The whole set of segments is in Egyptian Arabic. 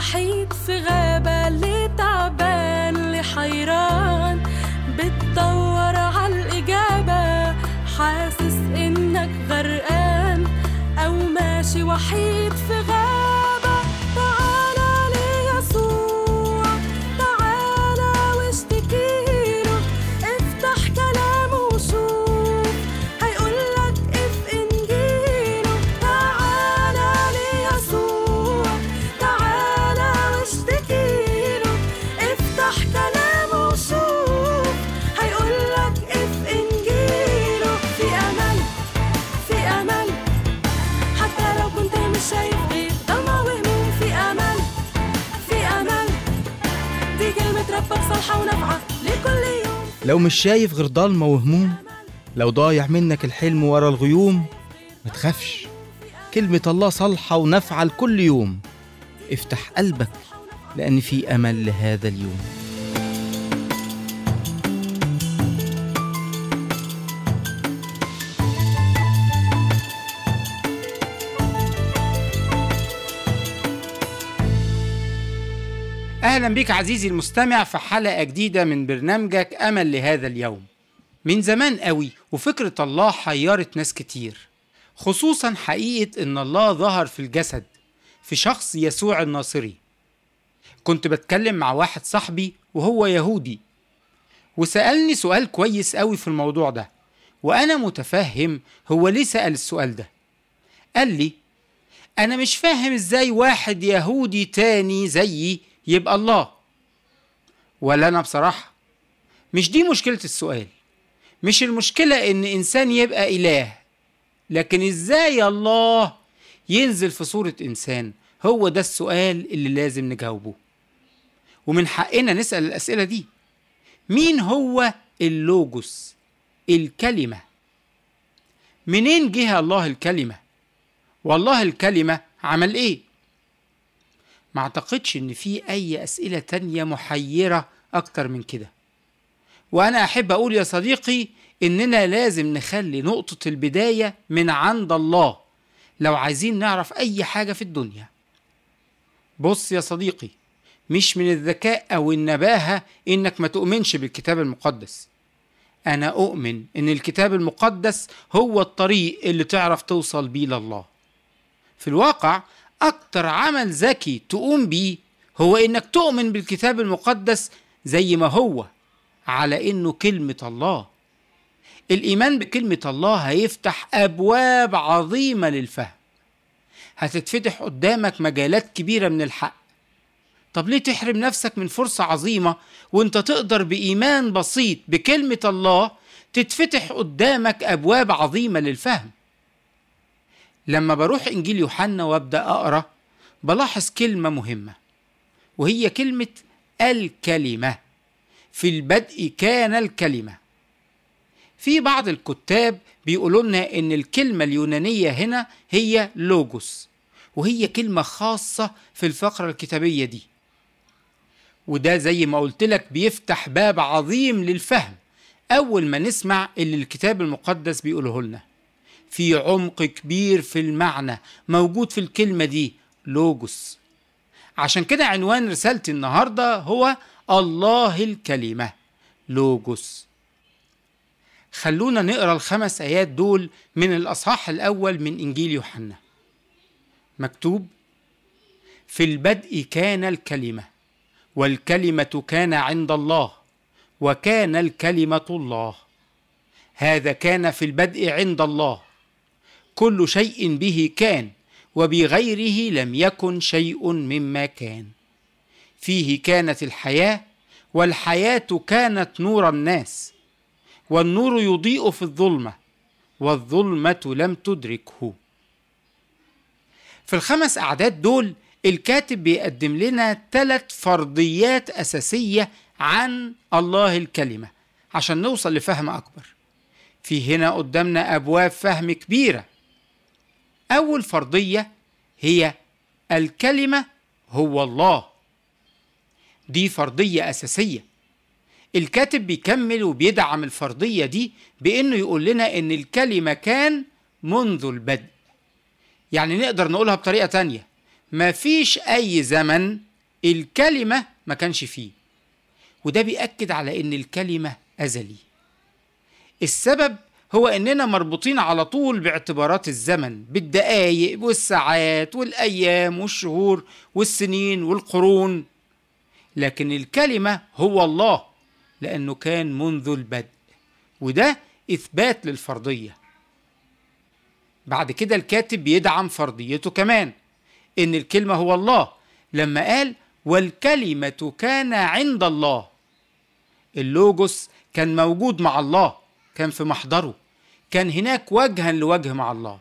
وحيد في غابة اللي تعبان اللي حيران بتدور عالإجابة حاسس إنك غرقان أو ماشي وحيد في غابة تعالى ليسوع تعالى واشتكيله افتح كلامه وشوف هيقولك اف انجيله تعالى ليسوع تعالى واشتكيله افتح كلامه وشوف هيقولك اف انجيله في امل في امل حتى لو كنت مش شايف غير ضلمة وهموم في امل في امل دي كلمة ربك صالحة ونافعة لكل يوم لو مش شايف غير ضلمة وهموم لو ضايع منك الحلم ورا الغيوم ما تخافش كلمة الله صالحة ونافعة لكل يوم افتح قلبك لأن في أمل لهذا اليوم أهلا بك عزيزي المستمع في حلقة جديدة من برنامجك أمل لهذا اليوم من زمان قوي وفكرة الله حيرت ناس كتير خصوصا حقيقة إن الله ظهر في الجسد في شخص يسوع الناصري كنت بتكلم مع واحد صاحبي وهو يهودي وسألني سؤال كويس قوي في الموضوع ده وأنا متفهم هو ليه سأل السؤال ده قال لي أنا مش فاهم إزاي واحد يهودي تاني زيي يبقى الله ولا أنا بصراحة مش دي مشكلة السؤال مش المشكلة إن إنسان يبقى إله لكن إزاي الله ينزل في صورة إنسان هو ده السؤال اللي لازم نجاوبه ومن حقنا نسأل الأسئلة دي مين هو اللوجوس الكلمة منين جه الله الكلمة والله الكلمة عمل ايه ما اعتقدش ان في اي اسئلة تانية محيرة اكتر من كده وانا احب اقول يا صديقي اننا لازم نخلي نقطة البداية من عند الله لو عايزين نعرف اي حاجة في الدنيا بص يا صديقي مش من الذكاء او النباهة انك ما تؤمنش بالكتاب المقدس انا اؤمن ان الكتاب المقدس هو الطريق اللي تعرف توصل بيه لله في الواقع أكتر عمل ذكي تقوم بيه هو إنك تؤمن بالكتاب المقدس زي ما هو على إنه كلمة الله الإيمان بكلمة الله هيفتح أبواب عظيمة للفهم هتتفتح قدامك مجالات كبيرة من الحق طب ليه تحرم نفسك من فرصة عظيمة وانت تقدر بإيمان بسيط بكلمة الله تتفتح قدامك أبواب عظيمة للفهم لما بروح انجيل يوحنا وابدا اقرا بلاحظ كلمه مهمه وهي كلمه الكلمه في البدء كان الكلمه في بعض الكتاب بيقولوا لنا ان الكلمه اليونانيه هنا هي لوجوس وهي كلمه خاصه في الفقره الكتابيه دي وده زي ما قلت لك بيفتح باب عظيم للفهم اول ما نسمع اللي الكتاب المقدس بيقوله لنا في عمق كبير في المعنى موجود في الكلمة دي لوجوس عشان كده عنوان رسالتي النهاردة هو الله الكلمة لوجوس خلونا نقرا الخمس آيات دول من الأصحاح الأول من إنجيل يوحنا مكتوب في البدء كان الكلمة والكلمة كان عند الله وكان الكلمة الله هذا كان في البدء عند الله كل شيء به كان وبغيره لم يكن شيء مما كان فيه كانت الحياه والحياه كانت نور الناس والنور يضيء في الظلمه والظلمه لم تدركه في الخمس اعداد دول الكاتب بيقدم لنا ثلاث فرضيات اساسيه عن الله الكلمه عشان نوصل لفهم اكبر في هنا قدامنا ابواب فهم كبيره أول فرضية هي الكلمة هو الله دي فرضية أساسية الكاتب بيكمل وبيدعم الفرضية دي بإنه يقول لنا إن الكلمة كان منذ البدء يعني نقدر نقولها بطريقة تانية مفيش أي زمن الكلمة ما كانش فيه وده بيأكد على إن الكلمة أزلي السبب هو إننا مربوطين على طول باعتبارات الزمن بالدقايق والساعات والأيام والشهور والسنين والقرون لكن الكلمة هو الله لأنه كان منذ البدء وده إثبات للفرضية بعد كده الكاتب بيدعم فرضيته كمان إن الكلمة هو الله لما قال والكلمة كان عند الله اللوجوس كان موجود مع الله كان في محضره كان هناك وجها لوجه مع الله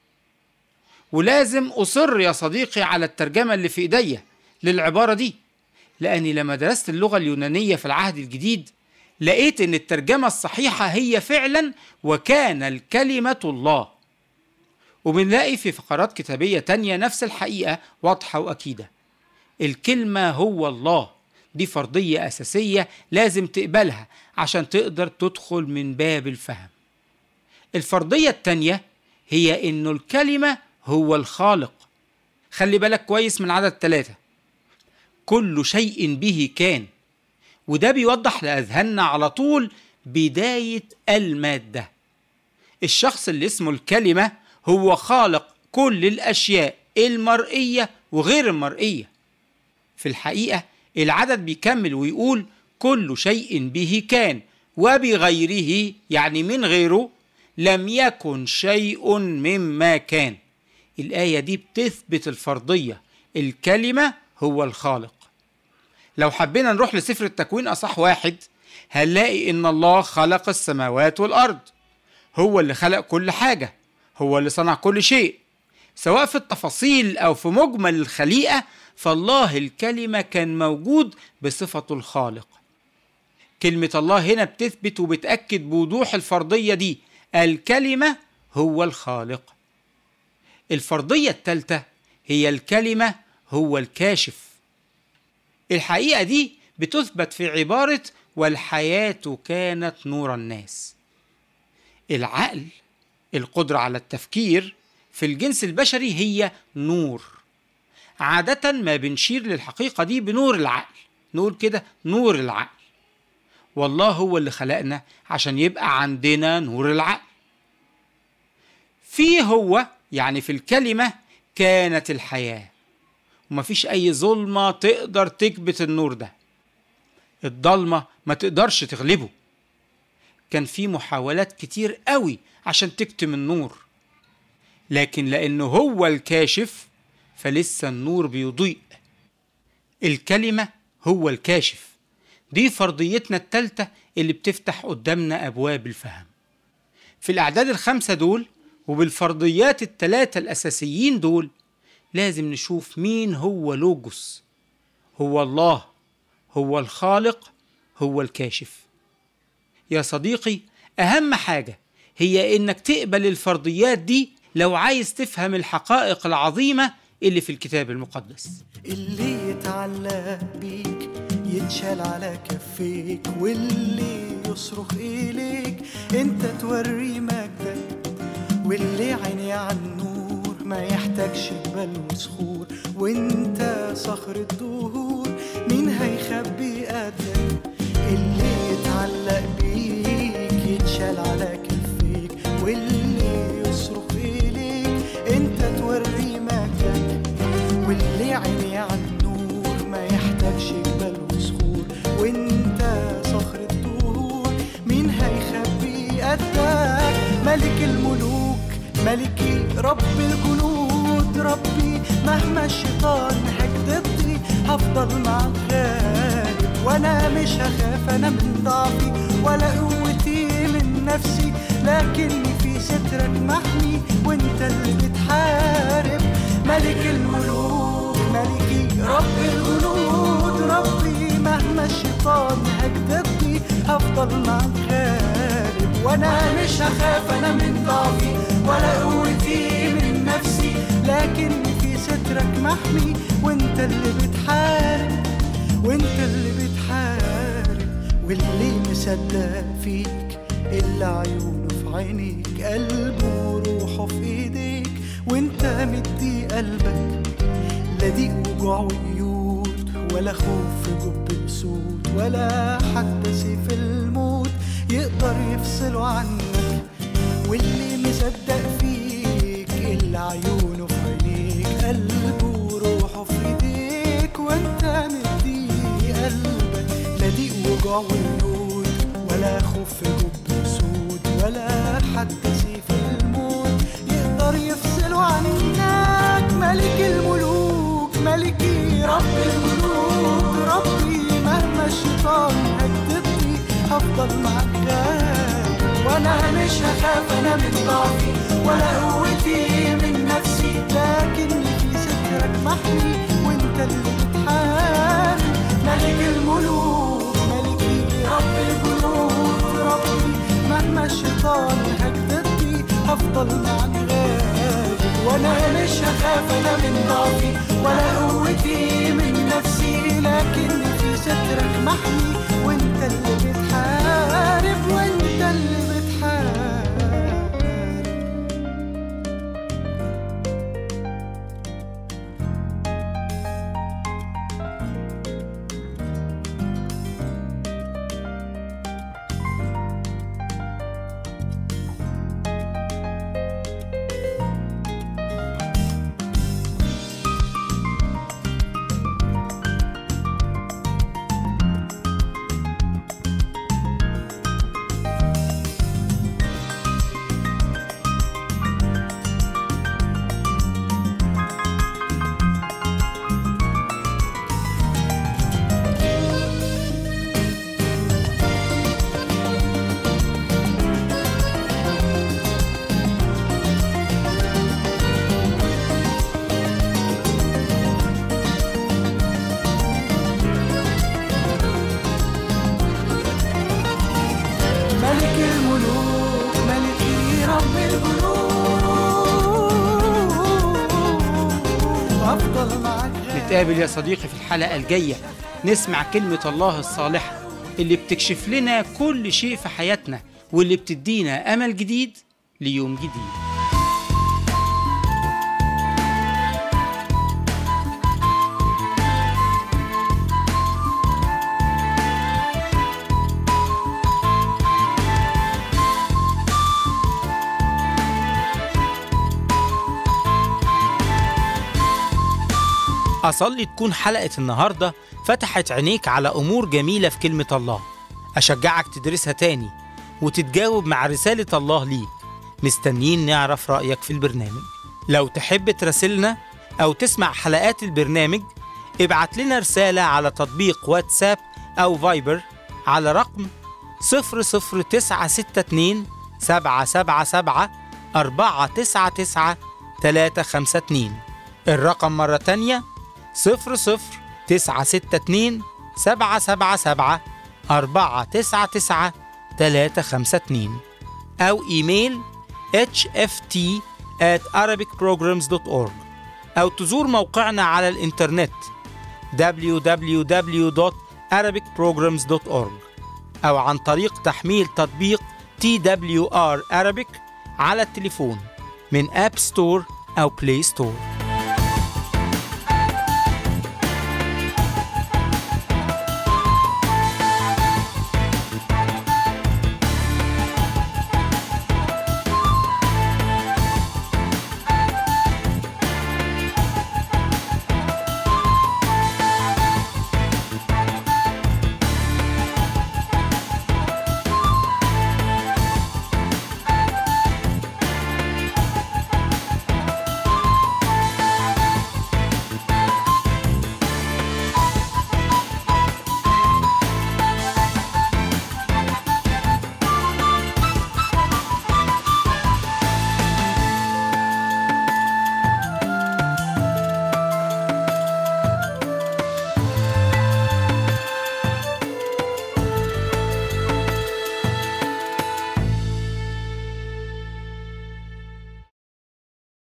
ولازم أصر يا صديقي على الترجمة اللي في إيديا للعبارة دي لأني لما درست اللغة اليونانية في العهد الجديد لقيت إن الترجمة الصحيحة هي فعلا وكان الكلمة الله وبنلاقي في فقرات كتابية تانية نفس الحقيقة واضحة وأكيدة الكلمة هو الله دي فرضية أساسية لازم تقبلها عشان تقدر تدخل من باب الفهم الفرضية التانية هي إنه الكلمة هو الخالق خلي بالك كويس من عدد ثلاثة كل شيء به كان وده بيوضح لأذهاننا على طول بداية المادة الشخص اللي اسمه الكلمة هو خالق كل الأشياء المرئية وغير المرئية في الحقيقة العدد بيكمل ويقول كل شيء به كان وبغيره يعني من غيره لم يكن شيء مما كان الآية دي بتثبت الفرضية الكلمة هو الخالق لو حبينا نروح لسفر التكوين أصح واحد هنلاقي إن الله خلق السماوات والأرض هو اللي خلق كل حاجة هو اللي صنع كل شيء سواء في التفاصيل أو في مجمل الخليقة فالله الكلمة كان موجود بصفته الخالق كلمة الله هنا بتثبت وبتأكد بوضوح الفرضية دي الكلمة هو الخالق الفرضية الثالثة هي الكلمة هو الكاشف الحقيقة دي بتثبت في عبارة والحياة كانت نور الناس العقل القدرة على التفكير في الجنس البشري هي نور عادة ما بنشير للحقيقة دي بنور العقل نقول كده نور العقل والله هو اللي خلقنا عشان يبقى عندنا نور العقل في هو يعني في الكلمة كانت الحياة ومفيش أي ظلمة تقدر تكبت النور ده الضلمة ما تقدرش تغلبه كان في محاولات كتير قوي عشان تكتم النور لكن لأنه هو الكاشف فلسه النور بيضيء الكلمة هو الكاشف دي فرضيتنا التالتة اللي بتفتح قدامنا أبواب الفهم في الأعداد الخمسة دول وبالفرضيات التلاتة الأساسيين دول لازم نشوف مين هو لوجوس هو الله هو الخالق هو الكاشف يا صديقي أهم حاجة هي إنك تقبل الفرضيات دي لو عايز تفهم الحقائق العظيمة اللي في الكتاب المقدس اللي يتعلق بيك يتشال على كفيك واللي يصرخ إليك انت توري مجدك واللي عيني على النور ما يحتاجش جبال وصخور وانت صخر الدهور مين هيخبي قدك اللي يتعلق بيك يتشال على كفيك واللي يصرخ إليك انت توري مجدك واللي عيني على النور ما يحتاجش جبال وصخور وانت صخر الدهور مين هيخبي قدك ملك الملوك ملكي رب الجنود ربي مهما الشيطان هاج ضدي هفضل مع الغالب وانا مش هخاف انا من ضعفي ولا قوتي من نفسي لكني في سترك محمي وانت اللي بتحارب ملك الملوك ملكي رب الجنود ربي مهما الشيطان هاج ضدي هفضل مع الغالب وانا مش هخاف انا من ضعفي ولا قوتي من نفسي لكني في سترك محمي وانت اللي بتحارب وانت اللي بتحارب واللي مصدق فيك اللي عيونه في عينيك قلبه وروحه في ايديك وانت مدي قلبك لا ضيق وجوع وقيود ولا خوف في جب اسود ولا حتى سيف الموت يقدر يفصله عنك واللي مصدق فيك اللي عيونه في عينيك قلبه وروحه في ايديك وانت مديه قلبك لا ضيق وجوع والنود ولا خوف في جب اسود ولا حتى سيف الموت يقدر يفصله عنك ملك الملوك ملكي رب الملوك ربي مهما الشيطان هكتبني هفضل معاك غالي وانا مش هخاف انا من ضعفي ولا قوتي من نفسي لكن في سترك محمي وانت اللي بتحامي ملك الملوك ملكي رب الجنود ربي مهما الشيطان هكذبني هفضل معاك غالي وانا مش هخاف انا من ضعفي ولا قوتي من نفسي لكن في سترك محمي وانت اللي بتحارب وانت اللي بتحارب ملك الملوك ملكي رب الجنود أفضل معاك نتقابل يا صديقي في الحلقة الجاية نسمع كلمة الله الصالحة اللي بتكشف لنا كل شيء في حياتنا واللي بتدينا أمل جديد ليوم جديد أصلي تكون حلقة النهاردة فتحت عينيك على أمور جميلة في كلمة الله أشجعك تدرسها تاني وتتجاوب مع رسالة الله ليك مستنيين نعرف رأيك في البرنامج لو تحب تراسلنا أو تسمع حلقات البرنامج ابعت لنا رسالة على تطبيق واتساب أو فايبر على رقم 00962 777 499 352 الرقم مرة تانية صفر صفر تسعة ستة اتنين سبعة سبعة سبعة أربعة تسعة تسعة تلاتة خمسة اتنين أو إيميل hft at arabicprograms.org أو تزور موقعنا على الإنترنت www.arabicprograms.org أو عن طريق تحميل تطبيق TWR Arabic على التليفون من أب ستور أو بلاي ستور